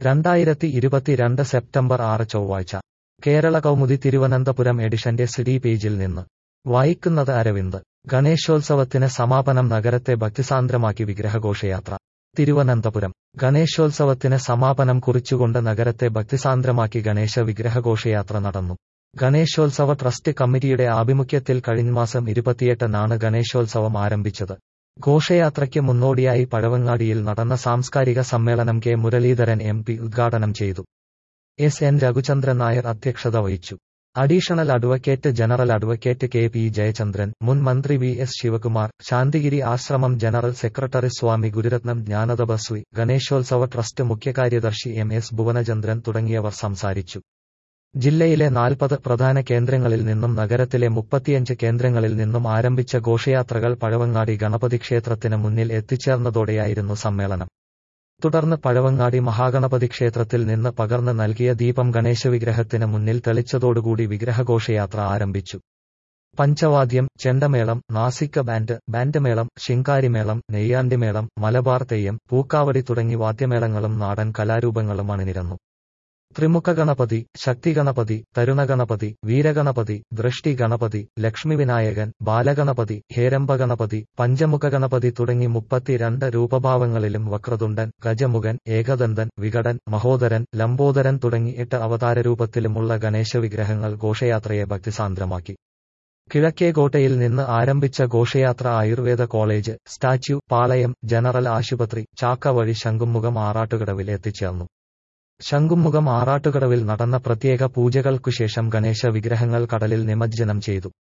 രണ്ടായിരത്തി ഇരുപത്തിരണ്ട് സെപ്റ്റംബർ ആറ് ചൊവ്വാഴ്ച കേരള കൗമുദി തിരുവനന്തപുരം എഡിഷന്റെ സിഡി പേജിൽ നിന്ന് വായിക്കുന്നത് അരവിന്ദ് ഗണേശോത്സവത്തിന് സമാപനം നഗരത്തെ ഭക്തിസാന്ദ്രമാക്കി വിഗ്രഹഘോഷയാത്ര തിരുവനന്തപുരം ഗണേശോത്സവത്തിന് സമാപനം കുറിച്ചുകൊണ്ട് നഗരത്തെ ഭക്തിസാന്ദ്രമാക്കി ഗണേശ വിഗ്രഹഘോഷയാത്ര നടന്നു ഗണേശോത്സവ ട്രസ്റ്റ് കമ്മിറ്റിയുടെ ആഭിമുഖ്യത്തിൽ കഴിഞ്ഞമാസം ഇരുപത്തിയെട്ടിനാണ് ഗണേശോത്സവം ആരംഭിച്ചത് ഘോഷയാത്രയ്ക്ക് മുന്നോടിയായി പഴവങ്ങാടിയിൽ നടന്ന സാംസ്കാരിക സമ്മേളനം കെ മുരളീധരൻ എം പി ഉദ്ഘാടനം ചെയ്തു എസ് എൻ രഘുചന്ദ്രൻ നായർ അധ്യക്ഷത വഹിച്ചു additional advocate general advocate K P Jayachandran മുൻ മന്ത്രി വി എസ് ശിവകുമാർ ശാന്തിഗിരി ആശ്രമം general secretary Swami Gururathnam Jnanathapaswi Ganeshotsava trust മുഖ്യകാര്യദർശി എം എസ് ഭുവനചന്ദ്രൻ തുടങ്ങിയവർ സംസാരിച്ചു ജില്ലയിലെ നാൽപ്പത് പ്രധാന കേന്ദ്രങ്ങളിൽ നിന്നും നഗരത്തിലെ മുപ്പത്തിയഞ്ച് കേന്ദ്രങ്ങളിൽ നിന്നും ആരംഭിച്ച ഘോഷയാത്രകൾ പഴവങ്ങാടി ഗണപതി ക്ഷേത്രത്തിന് മുന്നിൽ എത്തിച്ചേർന്നതോടെയായിരുന്നു സമ്മേളനം തുടർന്ന് പഴവങ്ങാടി മഹാഗണപതി ക്ഷേത്രത്തിൽ നിന്ന് പകർന്ന് നൽകിയ ദീപം ഗണേശവിഗ്രഹത്തിന് മുന്നിൽ തെളിച്ചതോടുകൂടി വിഗ്രഹഘോഷയാത്ര ആരംഭിച്ചു പഞ്ചവാദ്യം ചെണ്ടമേളം നാസിക്ക ബാൻഡ് ബാൻഡ് മേളം ശിങ്കാരിമേളം നെയ്യാണ്ടിമേളം മലബാർ തെയ്യം പൂക്കാവടി തുടങ്ങി വാദ്യമേളങ്ങളും നാടൻ കലാരൂപങ്ങളും അണിനിരന്നു ത്രിമുഖ ഗണപതി ശക്തി ഗണപതി തരുണഗണപതി വീരഗണപതി ദൃഷ്ടി ഗണപതി ലക്ഷ്മി വിനായകൻ ബാലഗണപതി ഹേരംബ ഗണപതി പഞ്ചമുഖ ഗണപതി തുടങ്ങി മുപ്പത്തിരണ്ട് രൂപഭാവങ്ങളിലും വക്രതുണ്ടൻ ഗജമുഖൻ ഏകദന്തൻ വികടൻ മഹോദരൻ ലംബോദരൻ തുടങ്ങി എട്ട് അവതാരരൂപത്തിലുമുള്ള ഗണേശ വിഗ്രഹങ്ങൾ ഘോഷയാത്രയെ ഭക്തിസാന്ദ്രമാക്കി കിഴക്കേകോട്ടയിൽ നിന്ന് ആരംഭിച്ച ഘോഷയാത്ര Ayurveda college statue Palayam general ആശുപത്രി ചാക്ക വഴി ശംഖുമുഖം ആറാട്ടുകടവിൽ എത്തിച്ചേർന്നു ശംഖുമുഖം ആറാട്ടുകടവിൽ നടന്ന പ്രത്യേക പൂജകൾക്കുശേഷം ഗണേശ വിഗ്രഹങ്ങൾ കടലിൽ നിമജ്ജനം ചെയ്തു